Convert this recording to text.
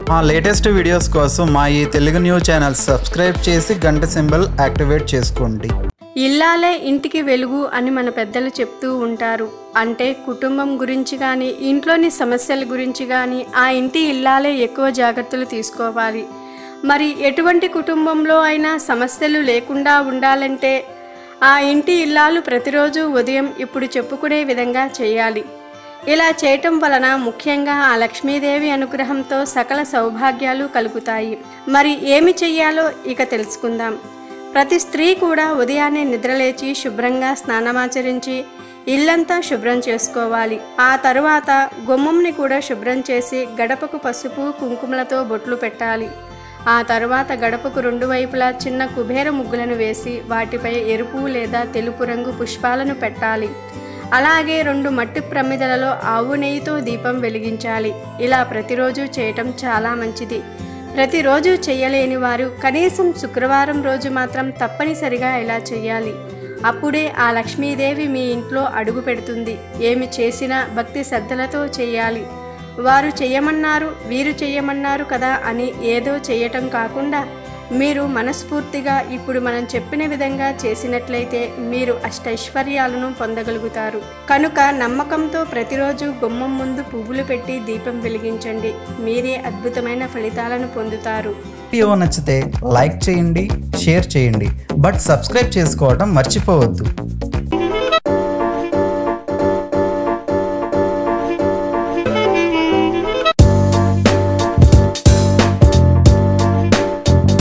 మా latest videos కోసం మా ఈ తెలుగు న్యూస్ ఛానల్ సబ్స్క్రైబ్ చేసి గంట సింబల్ యాక్టివేట్ చేసుకోండి ఇల్లాలే ఇంటికి వెలుగు అని మన పెద్దలు చెప్తూ ఉంటారు అంటే కుటుంబం గురించి కానీ ఇంట్లోని సమస్యల గురించి కానీ ఆ ఇంటి ఇల్లాలే ఎక్కువ జాగ్రత్తలు తీసుకోవాలి మరి ఎటువంటి కుటుంబంలో అయినా సమస్యలు లేకుండా ఉండాలంటే ఆ ఇంటి ఇల్లాలు ప్రతిరోజు ఉదయం ఇప్పుడు చెప్పుకునే విధంగా చేయాలి ఇలా చేయటం వలన ముఖ్యంగా ఆ లక్ష్మీదేవి అనుగ్రహంతో సకల సౌభాగ్యాలు కలుగుతాయి మరి ఏమి చెయ్యాలో ఇక తెలుసుకుందాం ప్రతి స్త్రీ కూడా ఉదయాన్నే నిద్రలేచి శుభ్రంగా స్నానమాచరించి ఇల్లంతా శుభ్రం చేసుకోవాలి ఆ తరువాత గుమ్మంని కూడా శుభ్రం చేసి గడపకు పసుపు కుంకుమలతో బొట్లు పెట్టాలి ఆ తరువాత గడపకు రెండు వైపులా చిన్న కుబేర ముగ్గులను వేసి వాటిపై ఎరుపు లేదా తెలుపు రంగు పుష్పాలను పెట్టాలి అలాగే రెండు మట్టి ప్రమిదలలో ఆవు నెయ్యితో దీపం వెలిగించాలి ఇలా ప్రతిరోజు చేయటం చాలా మంచిది ప్రతిరోజు చేయలేని వారు కనీసం శుక్రవారం రోజు మాత్రం తప్పనిసరిగా ఇలా చేయాలి అప్పుడే ఆ లక్ష్మీదేవి మీ ఇంట్లో అడుగు పెడుతుంది ఏమి చేసినా భక్తి శ్రద్ధలతో చేయాలి వారు చెయ్యమన్నారు వీరు చెయ్యమన్నారు కదా అని ఏదో చేయటం కాకుండా మీరు మనస్ఫూర్తిగా ఇప్పుడు మనం చెప్పిన విధంగా చేసినట్లయితే మీరు అష్టైశ్వర్యాలను పొందగలుగుతారు కనుక నమ్మకంతో ప్రతిరోజు గుమ్మం ముందు పువ్వులు పెట్టి దీపం వెలిగించండి మీరే అద్భుతమైన ఫలితాలను పొందుతారు వీడియో నచ్చితే లైక్ చేయండి షేర్ చేయండి బట్ సబ్స్క్రైబ్ చేసుకోవడం మర్చిపోవద్దు